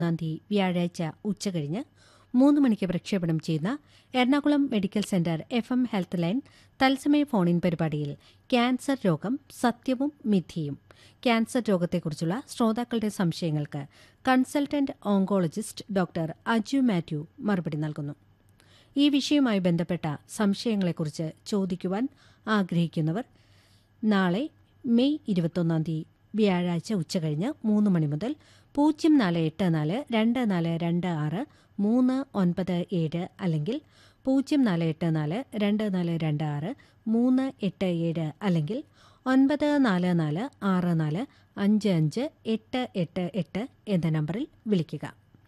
ഒന്നാം തീയതി വ്യാഴാഴ്ച ഉച്ചകഴിഞ്ഞ് മൂന്ന് മണിക്ക് പ്രക്ഷേപണം ചെയ്യുന്ന Ernakulam medical centre F M health line തത്സമയ ഫോണിൻ പരിപാടിയിൽ ക്യാൻസർ രോഗം സത്യവും മിഥ്യയും ക്യാൻസർ രോഗത്തെക്കുറിച്ചുള്ള ശ്രോതാക്കളുടെ സംശയങ്ങൾക്ക് consultant oncologist doctor Aju Mathew മറുപടി നൽകുന്നു ഈ വിഷയവുമായി ബന്ധപ്പെട്ട സംശയങ്ങളെക്കുറിച്ച് ചോദിക്കുവാൻ ആഗ്രഹിക്കുന്നവർ നാളെ മെയ് ഇരുപത്തൊന്നാം തീയതി വ്യാഴാഴ്ച ഉച്ചകഴിഞ്ഞ് മൂന്ന് മണി മുതൽ പൂജ്യം നാല് എട്ട് നാല് രണ്ട് നാല് രണ്ട് ആറ് മൂന്ന് ഒൻപത് ഏഴ് അല്ലെങ്കിൽ പൂജ്യം നാല് എട്ട് നാല് രണ്ട് നാല് രണ്ട് ആറ് മൂന്ന് എട്ട് ഏഴ് അല്ലെങ്കിൽ ഒൻപത് നാല് നാല് ആറ് നാല് അഞ്ച് അഞ്ച് എട്ട് എട്ട് എട്ട് എന്ന നമ്പറിൽ വിളിക്കുക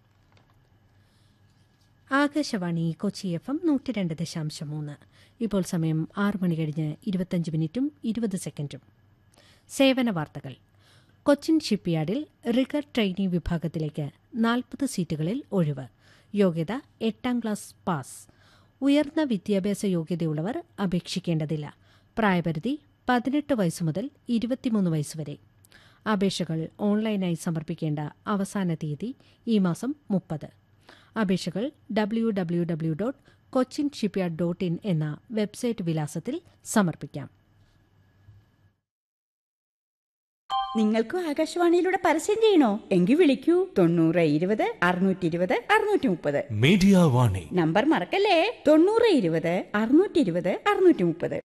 ആകാശവാണി കൊച്ചി എഫ് എം നൂറ്റി രണ്ട് ദശാംശം മൂന്ന് ഇപ്പോൾ സമയം ആറ് മണി കഴിഞ്ഞ് ഇരുപത്തഞ്ച് മിനിറ്റും ഇരുപത് സെക്കൻഡും സേവന വാർത്തകൾ കൊച്ചിൻ ഷിപ്പ്യാർഡിൽ റിഗർ ട്രെയിനി വിഭാഗത്തിലേക്ക് നാൽപ്പത് സീറ്റുകളിൽ ഒഴിവ് യോഗ്യത എട്ടാം ക്ലാസ് പാസ് ഉയർന്ന വിദ്യാഭ്യാസ യോഗ്യതയുള്ളവർ അപേക്ഷിക്കേണ്ടതില്ല പ്രായപരിധി പതിനെട്ട് വയസ്സ് മുതൽ ഇരുപത്തിമൂന്ന് വയസ്സുവരെ അപേക്ഷകൾ ഓൺലൈനായി സമർപ്പിക്കേണ്ട അവസാന തീയതി ഈ മാസം മുപ്പത് അപേക്ഷകൾ W W W dot Cochin shipyard dot in എന്ന വെബ്സൈറ്റ് വിലാസത്തിൽ സമർപ്പിക്കാം നിങ്ങൾക്കും ആകാശവാണിയിലൂടെ പരസ്യം ചെയ്യണോ എങ്കിൽ വിളിക്കൂ തൊണ്ണൂറ് ഇരുപത് അറുന്നൂറ്റി ഇരുപത് അറുന്നൂറ്റി മുപ്പത് മീഡിയ വാണി നമ്പർ മറക്കല്ലേ തൊണ്ണൂറ് ഇരുപത് അറുന്നൂറ്റി ഇരുപത് അറുന്നൂറ്റി മുപ്പത്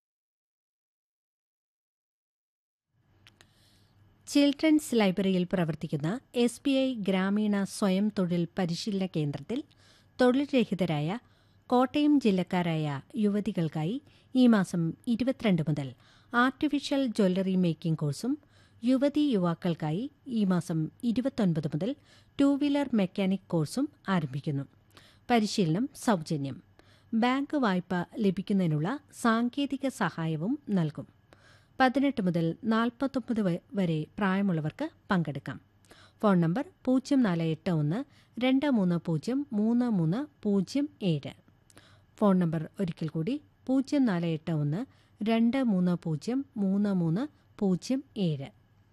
ചിൽഡ്രൻസ് ലൈബ്രറിയിൽ പ്രവർത്തിക്കുന്ന എസ് ബി ഐ ഗ്രാമീണ സ്വയം തൊഴിൽ പരിശീലന കേന്ദ്രത്തിൽ തൊഴിൽ രഹിതരായ കോട്ടയം ജില്ലക്കാരായ യുവതികൾക്കായി ഈ മാസം ഇരുപത്തിരണ്ട് മുതൽ ആർട്ടിഫിഷ്യൽ ജ്വല്ലറി മേക്കിംഗ് കോഴ്സും യുവതി യുവാക്കൾക്കായി ഈ മാസം ഇരുപത്തൊൻപത് മുതൽ ടൂ വീലർ മെക്കാനിക് കോഴ്സും ആരംഭിക്കുന്നു പരിശീലനം സൗജന്യം ബാങ്ക് വായ്പ ലഭിക്കുന്നതിനുള്ള സാങ്കേതിക സഹായവും നൽകും പതിനെട്ട് മുതൽ നാൽപ്പത്തൊമ്പത് വരെ പ്രായമുള്ളവർക്ക് പങ്കെടുക്കാം ഫോൺ നമ്പർ പൂജ്യം നാല് എട്ട് ഒന്ന് രണ്ട് മൂന്ന് പൂജ്യം മൂന്ന് മൂന്ന് പൂജ്യം ഏഴ് ഫോൺ നമ്പർ ഒരിക്കൽ കൂടി പൂജ്യം നാല് എട്ട് ഒന്ന് രണ്ട് മൂന്ന് പൂജ്യം മൂന്ന് മൂന്ന് പൂജ്യം ഏഴ്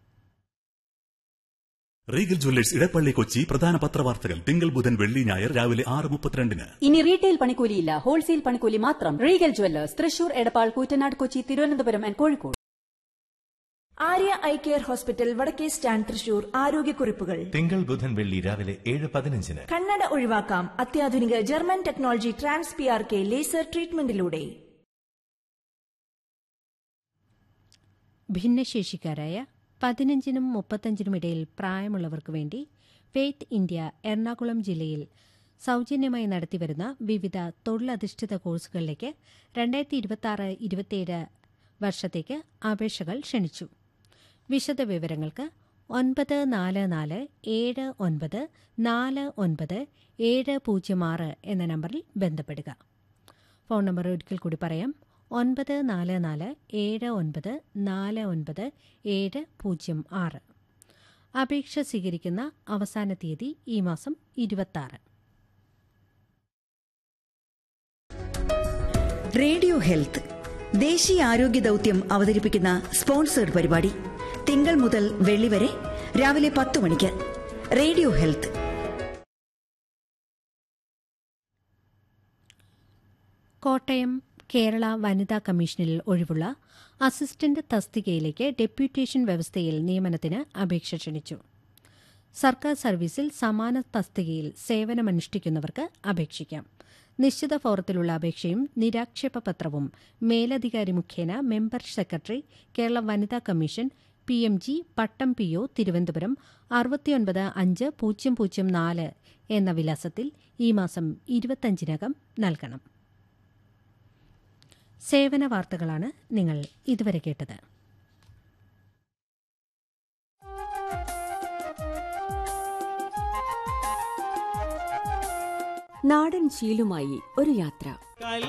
റീഗൽ ജ്വല്ലേഴ്സ് ഇടപ്പള്ളി കൊച്ചി പ്രധാന പത്രവാർത്തകൾ തിങ്കൾ ബുധൻ വെള്ളി ഞായർ രാവിലെ ആറ് മുപ്പത്തിരണ്ടിന് ഇനി റീറ്റെയിൽ പണിക്കൂലിയില്ല ഹോൾസെയിൽ പണിക്കൂലി മാത്രം Regal Jewellers Thrissur Edappal Koottanad Kochi Thiruvananthapuram and Kozhikode Arya eye care hospital വടക്കേ സ്റ്റാൻഡ് തൃശൂർ ആരോഗ്യക്കുറിപ്പുകൾ തിങ്കൾ ബുധൻ വെള്ളി രാവിലെ ഏഴ് പതിനഞ്ചിന് കണ്ണട ഒഴിവാക്കാം അത്യാധുനിക German technology trans P R K laser ട്രീറ്റ്മെന്റിലൂടെ ഭിന്നശേഷിക്കാരായ പതിനഞ്ചിനും മുപ്പത്തഞ്ചിനും ഇടയിൽ പ്രായമുള്ളവർക്ക് വേണ്ടി ഫെയ്ത്ത് ഇന്ത്യ എറണാകുളം ജില്ലയിൽ സൗജന്യമായി നടത്തിവരുന്ന വിവിധ തൊഴിലധിഷ്ഠിത കോഴ്സുകളിലേക്ക് രണ്ടായിരത്തി ഇരുപത്തിയാറ് ഇരുപത്തിയേഴ് വർഷത്തേക്ക് അപേക്ഷകൾ ക്ഷണിച്ചു വിശദവിവരങ്ങൾക്ക് ഒൻപത് നാല് നാല് ഏഴ് ഒൻപത് നാല് ഒൻപത് ഏഴ് പൂജ്യം ആറ് എന്ന നമ്പറിൽ ബന്ധപ്പെടുക ഫോൺ നമ്പർ ഒരിക്കൽ കൂടി പറയാം ഒൻപത് നാല് നാല് ഏഴ് ഒൻപത് നാല് ഒൻപത് ഏഴ് പൂജ്യം ആറ് അപേക്ഷ സ്വീകരിക്കുന്ന അവസാന തീയതി ഈ മാസം ഇരുപത്തി റേഡിയോ ഹെൽത്ത് ദേശീയ ആരോഗ്യ ദൗത്യം അവതരിപ്പിക്കുന്ന സ്പോൺസേഡ് പരിപാടി തിങ്കൾ മുതൽ വെള്ളി വരെ രാവിലെ പത്ത് മണിക്ക് റേഡിയോ ഹെൽത്ത് കോട്ടയം കേരള വനിതാ കമ്മീഷനിൽ ഒഴിവുള്ള അസിസ്റ്റന്റ് തസ്തികയിലേക്ക് ഡെപ്യൂട്ടേഷൻ വ്യവസ്ഥയിൽ നിയമനത്തിന് അപേക്ഷ ക്ഷണിച്ചു സർക്കാർ സർവീസിൽ സമാന തസ്തികയിൽ സേവനമനുഷ്ഠിക്കുന്നവർക്ക് അപേക്ഷിക്കാം നിശ്ചിത ഫോറത്തിലുള്ള അപേക്ഷയും നിരാക്ഷേപ പത്രവും മേലധികാരി മുഖേന മെമ്പർ സെക്രട്ടറി കേരള വനിതാ commission P M G Pattom P O Thiruvananthapuram അറുപത്തിയൊൻപത് അഞ്ച് പൂജ്യം പൂജ്യം നാല് എന്ന വിലാസത്തിൽ ഈ മാസം ഇരുപത്തഞ്ചിനകം നൽകണം സേവന വാർത്തകളാണ് നിങ്ങൾ ഇതുവരെ കേട്ടത് നാടൻ ശീലുമായി ഒരു യാത്ര